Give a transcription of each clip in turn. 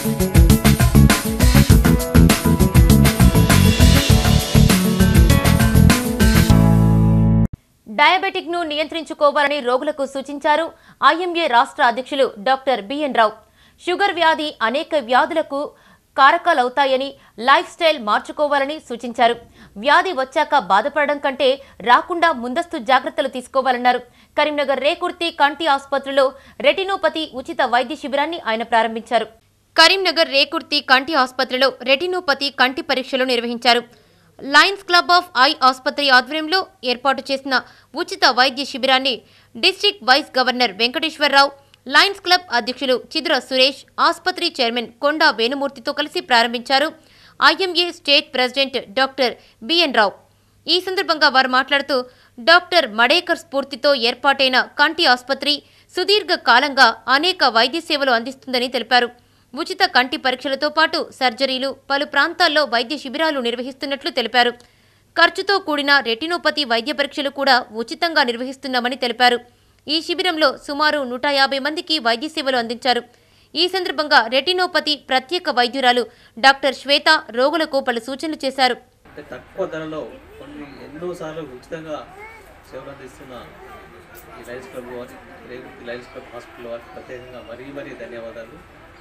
diabetic ను నియంత్రించుకోవాలని రోగులకు సూచించారు ఐఎంఏ రాష్ట్ర అధ్యక్షులు డాక్టర్ బిఎన్ రావు షుగర్ వ్యాధి అనేక వ్యాధులకు కారకాలవుతాయని లైఫ్ స్టైల్ మార్చుకోవాలని సూచించారు వ్యాధి వచ్చాక బాధపడడం కంటే రాకుండా ముందస్తు జాగ్రత్తలు తీసుకోవాలన్నారు కరీంనగర్ రేకుర్తి కంటి ఆసుపత్రిలో రెటినోపతి ఉచిత వైద్య శిబిరాన్ని ఆయన ప్రారంభించారు కరీంనగర్ రేకుర్తి కంటి ఆసుపత్రిలో రెటినోపతి కంటి పరీక్షలు నిర్వహించారు లయన్స్ క్లబ్ ఆఫ్ ఐ ఆసుపత్రి ఆధ్వర్యంలో ఏర్పాటు చేసిన ఉచిత వైద్య శిబిరాన్ని district vice governor Venkateswararao Lions Club అధ్యక్షులు చిదుర సురేష్ ఆసుపత్రి చైర్మన్ కొండా వేణుమూర్తితో కలిసి ప్రారంభించారు IMA state president doctor BN Rao ఈ సందర్భంగా వారు మాట్లాడుతూ డాక్టర్ మడేకర్ స్ఫూర్తితో ఏర్పాటైన కంటి ఆసుపత్రి సుదీర్ఘ కాలంగా అనేక వైద్య సేవలు అందిస్తుందని తెలిపారు ఉచిత కంటి పరీక్షలతో పాటు సర్జరీలు పలు ప్రాంతాల్లో వైద్య శిబిరాలు నిర్వహిస్తున్నట్లు తెలిపారు ఖర్చుతో కూడిన రెటినోపతి వైద్య పరీక్షలు కూడా ఉచితంగా నిర్వహిస్తున్నామని తెలిపారు ఈ శిబిరంలో సుమారు నూట యాభై మందికి వైద్య సేవలు అందించారు ఈ సందర్భంగా రెటినోపతి ప్రత్యేక వైద్యురాలు డాక్టర్ శ్వేత రోగులకు పలు సూచనలు చేశారు అంటే తక్కువ ధరలో కొన్ని ఎన్నోసార్లు ఉచితంగా సేవలు అందిస్తున్న ఈ లైన్స్ క్లబ్ వారి రేగుర్తి లైన్స్ క్లబ్ హాస్పిటల్ వారికి ప్రత్యేకంగా మరీ మరీ ధన్యవాదాలు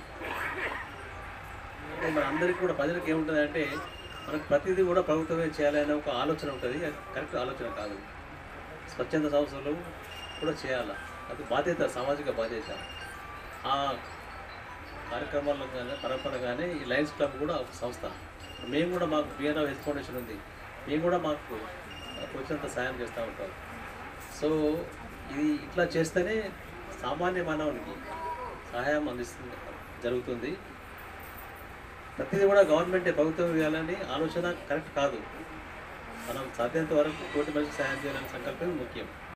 అంటే మన అందరికీ కూడా ప్రజలకు ఏముంటుంది అంటే మనకు ప్రతిదీ కూడా ప్రభుత్వమే చేయాలనే ఒక ఆలోచన ఉంటుంది అది కరెక్ట్ ఆలోచన కాదు స్వచ్ఛంద సంస్థలు కూడా చేయాలి అది బాధ్యత సామాజిక బాధ్యత ఆ కార్యక్రమాల్లో కానీ పరంపరగానే ఈ లయన్స్ క్లబ్ కూడా ఒక సంస్థ మేము కూడా మాకు బిఆర్ఆర్ హెల్త్ ఫౌండేషన్ ఉంది మేము కూడా మాకు మాకు వచ్చినంత సాయం చేస్తూ ఉంటాం సో ఇది ఇట్లా చేస్తేనే సామాన్య మానవునికి సహాయం అందిస్తుంది జరుగుతుంది ప్రతిదీ కూడా గవర్నమెంట్ ప్రభుత్వం ఇవ్వాలని ఆలోచన కరెక్ట్ కాదు మనం సాధ్యంత వరకు కోటి మందికి సహాయం చేయాలనే సంకల్పం ముఖ్యం